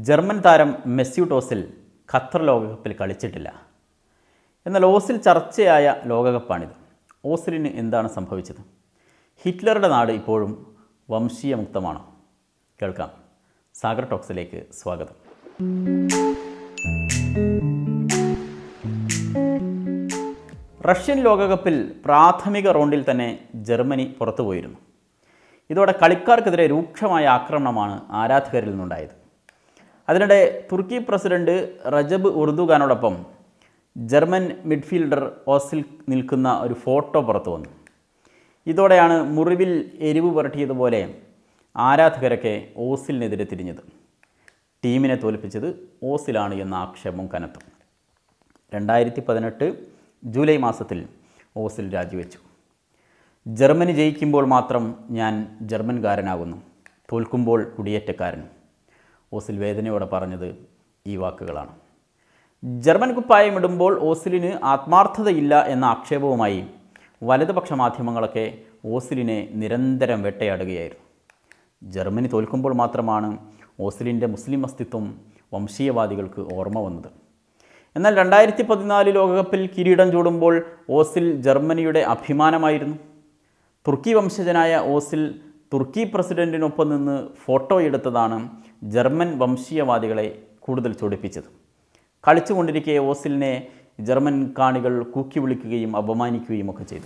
German താരം Mesut Ozil Qatar ലോകകപ്പിൽ കളിച്ചിട്ടില്ല എന്നാൽ ഓസിൽ ചർച്ചയായ ലോകകപ്പാണിത് ഓസിലിന് എന്താണ് സംഭവിച്ചത് ഹിറ്റ്ലറുടെ നാട് ഇപ്പോഴും വംശീയമുക്തമാണോ കേൾക്കാം സാഗർ ടോക്സിലേക്ക് സ്വാഗതം റഷ്യൻ ലോകകപ്പിൽ പ്രാഥമിക റൗണ്ടിൽ തന്നെ ജർമ്മനി പുറത്തുപോയിരുന്നു ഇതോടെ കളിക്കാർക്കെതിരെ രൂക്ഷമായ ആക്രമണമാണ് ആരാധകരിൽ നിന്നുണ്ടായത് അതിനിടെ തുർക്കി പ്രസിഡന്റ് റജബ് ഉർദുഖാനോടൊപ്പം ജർമ്മൻ മിഡ്ഫീൽഡർ ഓസിൽ നിൽക്കുന്ന ഒരു ഫോട്ടോ പുറത്തു വന്നു ഇതോടെയാണ് മുറിവിൽ എരിവ് പുരട്ടിയതുപോലെ ആരാധകരൊക്കെ ഓസിലിനെതിരെ തിരിഞ്ഞത് ടീമിനെ തോൽപ്പിച്ചത് ഓസിലാണ് എന്ന ആക്ഷേപം കനത്തു രണ്ടായിരത്തി പതിനെട്ട് ജൂലൈ മാസത്തിൽ ഓസിൽ രാജിവെച്ചു ജർമ്മനി ജയിക്കുമ്പോൾ മാത്രം ഞാൻ ജർമ്മൻകാരനാകുന്നു തോൽക്കുമ്പോൾ കുടിയേറ്റക്കാരൻ ഓസിൽ വേദനയോടെ പറഞ്ഞത് ഈ വാക്കുകളാണ് ജർമ്മൻ കുപ്പായം ഇടുമ്പോൾ ഓസിലിന് ആത്മാർത്ഥതയില്ല എന്ന ആക്ഷേപവുമായി വലതുപക്ഷ മാധ്യമങ്ങളൊക്കെ ഓസിലിനെ നിരന്തരം വേട്ടയാടുകയായിരുന്നു ജർമ്മനി തോൽക്കുമ്പോൾ മാത്രമാണ് ഓസിലിൻ്റെ മുസ്ലിം അസ്തിത്വം വംശീയവാദികൾക്ക് ഓർമ്മ വന്നത് എന്നാൽ രണ്ടായിരത്തി പതിനാല് ലോകകപ്പിൽ കിരീടം ചൂടുമ്പോൾ ഓസിൽ ജർമ്മനിയുടെ അഭിമാനമായിരുന്നു തുർക്കി വംശജനായ ഓസിൽ തുർക്കി പ്രസിഡന്റിനൊപ്പം നിന്ന് ഫോട്ടോ എടുത്തതാണ് ജർമ്മൻ വംശീയവാദികളെ കൂടുതൽ ചൊടിപ്പിച്ചത് കളിച്ചുകൊണ്ടിരിക്കെ ഓസിലിനെ ജർമ്മൻ കാണികൾ കൂക്കി വിളിക്കുകയും അപമാനിക്കുകയും ഒക്കെ ചെയ്തു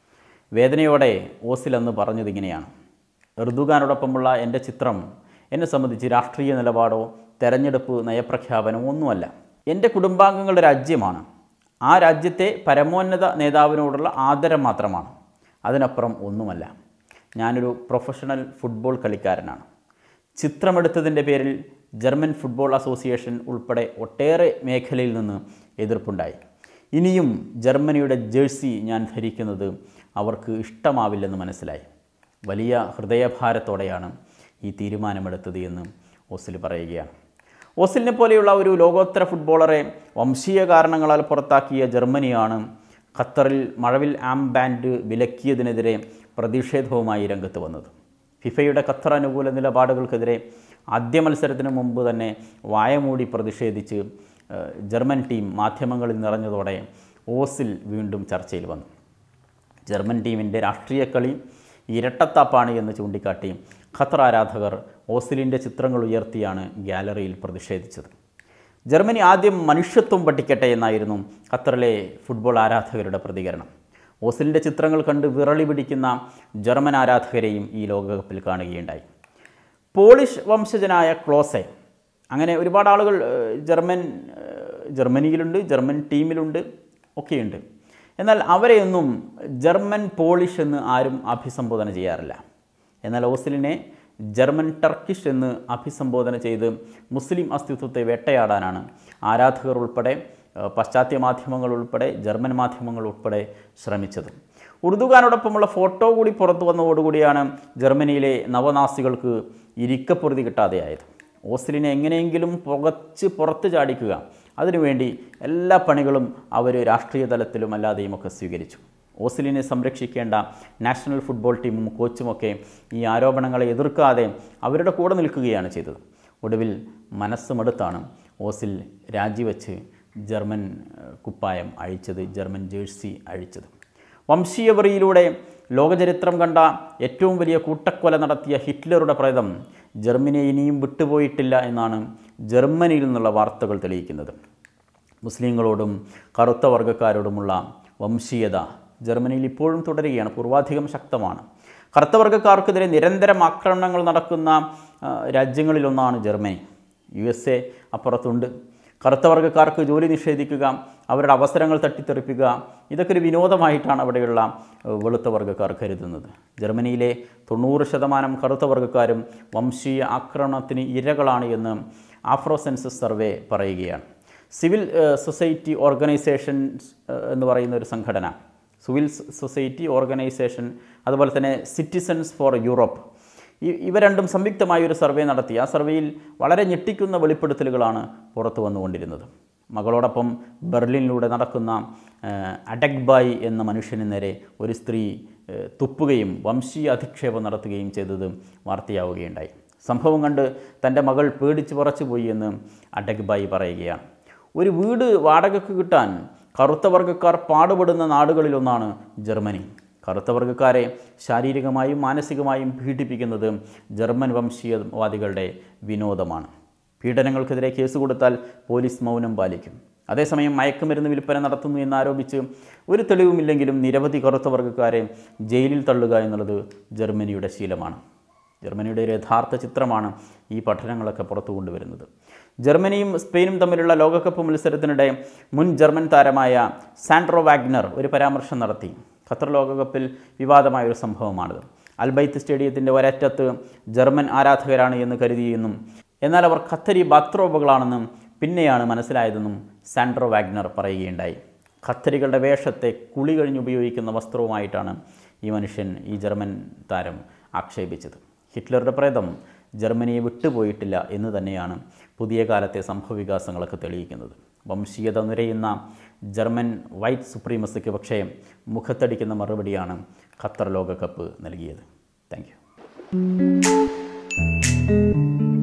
വേദനയോടെ ഓസിൽ അന്ന് പറഞ്ഞത് ഇങ്ങനെയാണ് എർദുഗാനോടൊപ്പമുള്ള എൻ്റെ ചിത്രം എന്നെ സംബന്ധിച്ച് രാഷ്ട്രീയ നിലപാടോ തെരഞ്ഞെടുപ്പ് നയപ്രഖ്യാപനമോ ഒന്നുമല്ല എൻ്റെ കുടുംബാംഗങ്ങളുടെ രാജ്യമാണ് ആ രാജ്യത്തെ പരമോന്നത നേതാവിനോടുള്ള ആദരം മാത്രമാണ് അതിനപ്പുറം ഒന്നുമല്ല ഞാനൊരു പ്രൊഫഷണൽ ഫുട്ബോൾ കളിക്കാരനാണ് ചിത്രമെടുത്തതിൻ്റെ പേരിൽ ജർമ്മൻ ഫുട്ബോൾ അസോസിയേഷൻ ഉൾപ്പെടെ ഒട്ടേറെ മേഖലയിൽ നിന്ന് എതിർപ്പുണ്ടായി ഇനിയും ജർമ്മനിയുടെ ജേഴ്സി ഞാൻ ധരിക്കുന്നത് അവർക്ക് ഇഷ്ടമാവില്ലെന്ന് മനസ്സിലായി വലിയ ഹൃദയഭാരത്തോടെയാണ് ഈ തീരുമാനമെടുത്തത് എന്ന് ഓസിൽ പറയുകയാണ് ഓസിലിനെ പോലെയുള്ള ഒരു ലോകോത്തര ഫുട്ബോളറെ വംശീയ കാരണങ്ങളാൽ പുറത്താക്കിയ ജർമ്മനിയാണ് ഖത്തറിൽ മഴവിൽ ആം ബാൻഡ് വിലക്കിയതിനെതിരെ പ്രതിഷേധവുമായി രംഗത്ത് വന്നത് ഫിഫയുടെ ഖത്തർ അനുകൂല നിലപാടുകൾക്കെതിരെ ആദ്യ മത്സരത്തിന് മുമ്പ് തന്നെ വായമൂടി പ്രതിഷേധിച്ച് ഏഹ്, ജർമ്മൻ ടീം മാധ്യമങ്ങളിൽ നിറഞ്ഞതോടെ ഓസിൽ വീണ്ടും ചർച്ചയിൽ വന്നു ജർമ്മൻ ടീമിൻ്റെ രാഷ്ട്രീയ കളി ഇരട്ടത്താപ്പാണ് എന്ന് ചൂണ്ടിക്കാട്ടി ഖത്തർ ആരാധകർ ഓസിലിൻ്റെ ചിത്രങ്ങൾ ഉയർത്തിയാണ് ഗാലറിയിൽ പ്രതിഷേധിച്ചത് ജർമ്മനി ആദ്യം മനുഷ്യത്വം പഠിക്കട്ടെ എന്നായിരുന്നു ഖത്തറിലെ ഫുട്ബോൾ ആരാധകരുടെ പ്രതികരണം ഓസിലിൻ്റെ ചിത്രങ്ങൾ കണ്ട് വിറളി പിടിക്കുന്ന ജർമ്മൻ ആരാധകരെയും ഈ ലോകകപ്പിൽ കാണുകയുണ്ടായി പോളിഷ് വംശജനായ ക്ലോസെ അങ്ങനെ ഒരുപാട് ആളുകൾ ഏഹ്, ജർമ്മൻ ഏഹ്, ജർമ്മനിയിലുണ്ട് ജർമ്മൻ ടീമിലുണ്ട് ഒക്കെയുണ്ട് എന്നാൽ അവരെയൊന്നും ജർമ്മൻ പോളിഷ് എന്ന് ആരും അഭിസംബോധന ചെയ്യാറില്ല എന്നാൽ ഓസിലിനെ ജർമ്മൻ ടർക്കിഷ് എന്ന് അഭിസംബോധന ചെയ്ത് മുസ്ലിം അസ്തിത്വത്തെ വേട്ടയാടാനാണ് ആരാധകർ ഉൾപ്പെടെ ഏഹ്, പാശ്ചാത്യ മാധ്യമങ്ങൾ ഉൾപ്പെടെ ജർമ്മൻ മാധ്യമങ്ങൾ ഉൾപ്പെടെ ശ്രമിച്ചത് ഉറുദുഖാനോടൊപ്പമുള്ള ഫോട്ടോ കൂടി പുറത്തു വന്നതോടുകൂടിയാണ് ജർമ്മനിയിലെ നവനാസികൾക്ക് ഇരിക്കപ്പൊറുതി കിട്ടാതെയായത് ഓസ്ലിനെ എങ്ങനെയെങ്കിലും പുകച്ച് പുറത്ത് ചാടിക്കുക അതിനുവേണ്ടി എല്ലാ പണികളും അവർ രാഷ്ട്രീയ തലത്തിലും അല്ലാതെയും ഒക്കെ സ്വീകരിച്ചു ഓസ്ലിനെ സംരക്ഷിക്കേണ്ട നാഷണൽ ഫുട്ബോൾ ടീമും കോച്ചുമൊക്കെ ഈ ആരോപണങ്ങളെ എതിർക്കാതെ അവരുടെ കൂടെ നിൽക്കുകയാണ് ചെയ്തത് ഒടുവിൽ മനസ്സുമെടുത്താണ് ഓസിൽ രാജിവെച്ച് ജർമ്മൻ ഏഹ്, കുപ്പായം അഴിച്ചത് ജർമ്മൻ ജേഴ്സി അഴിച്ചത് വംശീയവെറിയിലൂടെ ലോകചരിത്രം കണ്ട ഏറ്റവും വലിയ കൂട്ടക്കൊല നടത്തിയ ഹിറ്റ്ലറുടെ പ്രേതം ജർമ്മനിയെ ഇനിയും വിട്ടുപോയിട്ടില്ല എന്നാണ് ജർമ്മനിയിൽ നിന്നുള്ള വാർത്തകൾ തെളിയിക്കുന്നത് മുസ്ലിങ്ങളോടും കറുത്ത വർഗ്ഗക്കാരോടുമുള്ള വംശീയത ജർമ്മനിയിൽ ഇപ്പോഴും തുടരുകയാണ് പൂർവാധികം ശക്തമാണ് കറുത്ത വർഗ്ഗക്കാർക്കെതിരെ നിരന്തരം ആക്രമണങ്ങൾ നടക്കുന്ന ആ, രാജ്യങ്ങളിലൊന്നാണ് ജർമ്മനി യു എസ് എ അപ്പുറത്തുണ്ട് കറുത്ത വർഗ്ഗക്കാർക്ക് ജോലി നിഷേധിക്കുക അവരുടെ അവസരങ്ങൾ തട്ടിത്തെറിപ്പിക്കുക ഇതൊക്കെ ഒരു വിനോദമായിട്ടാണ് അവിടെയുള്ള ഏഹ്, വെളുത്ത വർഗ്ഗക്കാർ കരുതുന്നത് ജർമ്മനിയിലെ തൊണ്ണൂറ് ശതമാനം കറുത്ത വർഗ്ഗക്കാരും വംശീയ ആക്രമണത്തിന് ഇരകളാണ് എന്ന് ആഫ്രോ സെൻസസ് സർവേ പറയുകയാണ് civil uh, society organisations uh, എന്ന് പറയുന്ന ഒരു സംഘടന സിവിൽ സൊസൈറ്റി ഓർഗനൈസേഷൻ അതുപോലെ തന്നെ സിറ്റിസൺസ് ഫോർ യൂറോപ്പ് ഈ ഇവ രണ്ടും സംയുക്തമായ ഒരു സർവേ നടത്തി ആ സർവേയിൽ വളരെ ഞെട്ടിക്കുന്ന വെളിപ്പെടുത്തലുകളാണ് പുറത്തു വന്നുകൊണ്ടിരുന്നത് മകളോടൊപ്പം ബെർലിനിലൂടെ നടക്കുന്ന ഏഹ്, അഡക്ബായ് എന്ന മനുഷ്യന് നേരെ ഒരു സ്ത്രീ ഏഹ്, തുപ്പുകയും വംശീയ അധിക്ഷേപം നടത്തുകയും ചെയ്തത് വാർത്തയാവുകയുണ്ടായി സംഭവം കണ്ട് തൻ്റെ മകൾ പേടിച്ച് പറച്ചു പോയി എന്ന് അഡഗ്ബായി പറയുകയാണ് ഒരു വീട് വാടകയ്ക്ക് കിട്ടാൻ കറുത്ത വർഗ്ഗക്കാർ പാടുപെടുന്ന നാടുകളിലൊന്നാണ് ജർമ്മനി കറുത്ത വർഗ്ഗക്കാരെ ശാരീരികമായും മാനസികമായും പീഡിപ്പിക്കുന്നത് ജർമ്മൻ വംശീയവാദികളുടെ വിനോദമാണ് പീഡനങ്ങൾക്കെതിരെ കേസ് കൊടുത്താൽ പോലീസ് മൗനം പാലിക്കും അതേസമയം മയക്കുമരുന്ന് വിൽപ്പന നടത്തുന്നു എന്നാരോപിച്ച് ഒരു തെളിവുമില്ലെങ്കിലും നിരവധി കറുത്ത വർഗ്ഗക്കാരെ ജയിലിൽ തള്ളുക എന്നുള്ളത് ജർമ്മനിയുടെ ശീലമാണ് ജർമ്മനിയുടെ ഒരു യഥാർത്ഥ ചിത്രമാണ് ഈ പഠനങ്ങളൊക്കെ പുറത്തു കൊണ്ടുവരുന്നത് ജർമ്മനിയും സ്പെയിനും തമ്മിലുള്ള ലോകകപ്പ് മത്സരത്തിനിടെ മുൻ ജർമ്മൻ താരമായ സാൻഡ്രോ വാഗ്നർ ഒരു പരാമർശം നടത്തി ഖത്തർ ലോകകപ്പിൽ വിവാദമായ ഒരു സംഭവമാണിത് അൽബൈത്ത് സ്റ്റേഡിയത്തിൻ്റെ ഒരറ്റത്ത് ജർമ്മൻ ആരാധകരാണ് എന്ന് കരുതിയെന്നും എന്നാൽ അവർ ഖത്തരി ബാത്റോബുകളാണെന്നും പിന്നെയാണ് മനസ്സിലായതെന്നും സാൻഡ്രോ വാഗ്നർ പറയുകയുണ്ടായി ഖത്തരികളുടെ വേഷത്തെ കുളി കഴിഞ്ഞ് ഉപയോഗിക്കുന്ന വസ്ത്രവുമായിട്ടാണ് ഈ മനുഷ്യൻ ഈ ജർമ്മൻ താരം ആക്ഷേപിച്ചത് ഹിറ്റ്ലറുടെ പ്രേതം ജർമ്മനിയെ വിട്ടുപോയിട്ടില്ല എന്ന് തന്നെയാണ് പുതിയ കാലത്തെ സംഭവവികാസങ്ങളൊക്കെ തെളിയിക്കുന്നത് വംശീയത നിരയുന്ന ജർമ്മൻ വൈറ്റ് സുപ്രീമസിക്ക് പക്ഷേ മുഖത്തടിക്കുന്ന മറുപടിയാണ് ഖത്തർ ലോകകപ്പ് നൽകിയത് താങ്ക്